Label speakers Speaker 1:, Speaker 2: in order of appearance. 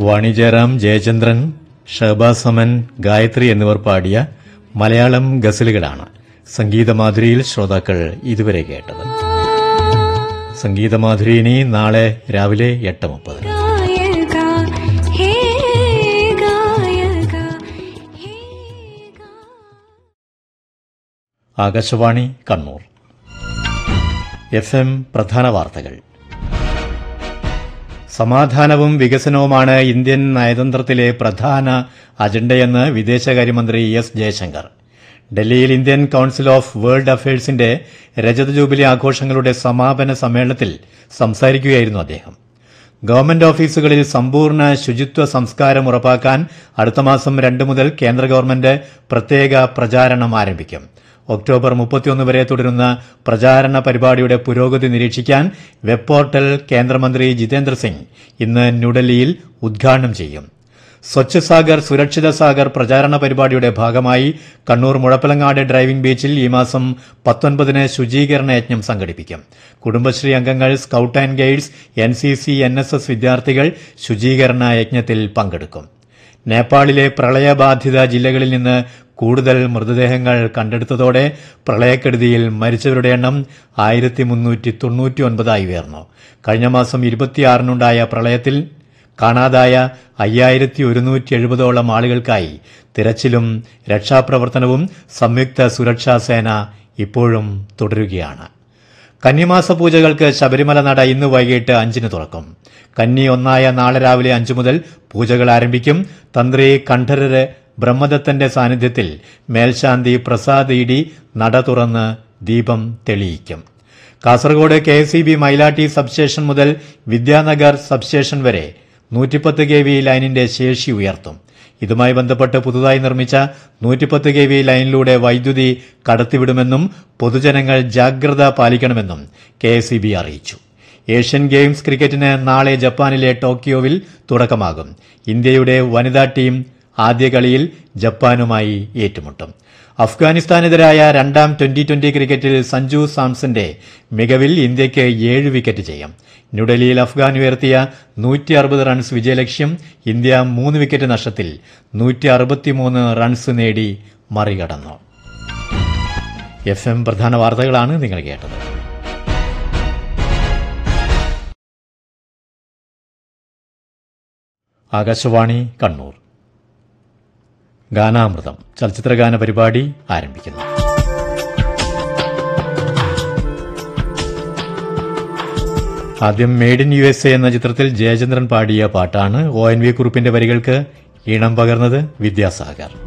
Speaker 1: വാണി ജയറാം ജയചന്ദ്രൻ ഷഹബാസ് അമൻ ഗായത്രി എന്നിവർ പാടിയ മലയാളം ഗസലുകളാണ് സംഗീതമാധുരിയിൽ ശ്രോതാക്കൾ ഇതുവരെ കേട്ടത് സംഗീതമാധുരി ഇനി നാളെ രാവിലെ എട്ട് മുപ്പത്
Speaker 2: ഗായക ഹേ ഗായക ഹേ ഗാ
Speaker 1: ആകാശവാണി കണ്ണൂർ എഫ് എം പ്രധാന വാർത്തകൾ സമാധാനവും വികസനവുമാണ് ഇന്ത്യൻ നയതന്ത്രത്തിലെ പ്രധാന അജണ്ടയെന്ന് വിദേശകാര്യമന്ത്രി എസ് ജയശങ്കർ ഡൽഹിയിൽ ഇന്ത്യൻ കൌൺസിൽ ഓഫ് വേൾഡ് അഫയേഴ്സിന്റെ രജത ജൂബിലി ആഘോഷങ്ങളുടെ സമാപന സമ്മേളനത്തിൽ സംസാരിക്കുകയായിരുന്നു അദ്ദേഹം ഗവൺമെന്റ് ഓഫീസുകളിൽ സമ്പൂർണ്ണ ശുചിത്വ സംസ്കാരം ഉറപ്പാക്കാൻ അടുത്ത മാസം രണ്ട് മുതൽ കേന്ദ്ര ഗവൺമെന്റ് പ്രത്യേക പ്രചാരണം ആരംഭിക്കും ഒക്ടോബർ മുപ്പത്തിയൊന്ന് വരെ തുടരുന്ന പ്രചാരണ പരിപാടിയുടെ പുരോഗതി നിരീക്ഷിക്കാൻ വെബ് പോർട്ടൽ കേന്ദ്രമന്ത്രി ജിതേന്ദ്ര സിംഗ് ഇന്ന് ന്യൂഡൽഹിയിൽ ഉദ്ഘാടനം ചെയ്യും സ്വച്ഛ് സാഗർ സുരക്ഷിത സാഗർ പ്രചാരണ പരിപാടിയുടെ ഭാഗമായി കണ്ണൂർ മുഴപ്പിലങ്ങാട് ഡ്രൈവിംഗ് ബീച്ചിൽ ഈ മാസം പത്തൊൻപതിന് ശുചീകരണ യജ്ഞം സംഘടിപ്പിക്കും കുടുംബശ്രീ അംഗങ്ങൾ scout and guides N C C N S S വിദ്യാർത്ഥികൾ ശുചീകരണ യജ്ഞത്തിൽ പങ്കെടുക്കും നേപ്പാളിലെ പ്രളയബാധിത ജില്ലകളിൽ നിന്ന് കൂടുതൽ മൃതദേഹങ്ങൾ കണ്ടെടുത്തതോടെ പ്രളയക്കെടുതിയിൽ മരിച്ചവരുടെ എണ്ണം ആയിരത്തി മുന്നൂറ്റി തൊണ്ണൂറ്റി ഒൻപതായി ഉയർന്നു കഴിഞ്ഞ മാസം ഇരുപത്തിയാറിനുണ്ടായ പ്രളയത്തിൽ കാണാതായ അയ്യായിരത്തി ഒരുന്നൂറ്റി എഴുപതോളം ആളുകൾക്കായി തിരച്ചിലും രക്ഷാപ്രവർത്തനവും സംയുക്ത സുരക്ഷാ സേന ഇപ്പോഴും തുടരുകയാണ് കന്നിമാസ പൂജകൾക്ക് ശബരിമല നട ഇന്ന് വൈകിട്ട് അഞ്ചിന് തുറക്കും കന്നി ഒന്നായ നാളെ രാവിലെ അഞ്ചു മുതൽ പൂജകൾ ആരംഭിക്കും തന്ത്രി കണ്ഠരര് ബ്രഹ്മദത്തന്റെ സാന്നിധ്യത്തിൽ മേൽശാന്തി പ്രസാദ് ഇടി നട തുറന്ന് ദീപം തെളിയിക്കും Kasaragod K S Mailatti substation മുതൽ വിദ്യാനഗർ സബ്സ്റ്റേഷൻ വരെ നൂറ്റിപ്പത്ത് കെ വി ലൈനിന്റെ ശേഷി ഉയർത്തും ഇതുമായി ബന്ധപ്പെട്ട് പുതുതായി നിർമ്മിച്ച നൂറ്റിപ്പത്ത് കെ വി ലൈനിലൂടെ വൈദ്യുതി കടത്തിവിടുമെന്നും പൊതുജനങ്ങൾ ജാഗ്രത പാലിക്കണമെന്നും കെ അറിയിച്ചു ഏഷ്യൻ ഗെയിംസ് ക്രിക്കറ്റിന് നാളെ ജപ്പാനിലെ ടോക്കിയോവിൽ തുടക്കമാകും ഇന്ത്യയുടെ വനിതാ ടീം ആദ്യ കളിയിൽ ജപ്പാനുമായി ഏറ്റുമുട്ടും അഫ്ഗാനിസ്ഥാനെതിരായ രണ്ടാം ട്വന്റി ട്വന്റി ക്രിക്കറ്റിൽ സഞ്ജു സാംസന്റെ മികവിൽ ഇന്ത്യയ്ക്ക് ഏഴ് വിക്കറ്റ് ജയം ന്യൂഡൽഹിയിൽ അഫ്ഗാൻ ഉയർത്തിയ നൂറ്റി അറുപത് റൺസ് വിജയലക്ഷ്യം ഇന്ത്യ മൂന്ന് വിക്കറ്റ് നഷ്ടത്തിൽ നൂറ്റി അറുപത്തിമൂന്ന് റൺസ് നേടി മറികടന്നു എഫ് എം പ്രധാന വാർത്തകളാണ് നിങ്ങൾ കേട്ടത് ആകാശവാണി കണ്ണൂർ ഗാനാമൃതം ചലച്ചിത്രഗാന പരിപാടി ആരംഭിക്കുന്നു ആദ്യം made in U S A എന്ന ചിത്രത്തിൽ ജയചന്ദ്രൻ പാടിയ പാട്ടാണ് ഒ എൻ വി കുറുപ്പിന്റെ വരികൾക്ക് ഈണം പകർന്നത് വിദ്യാസാഗർ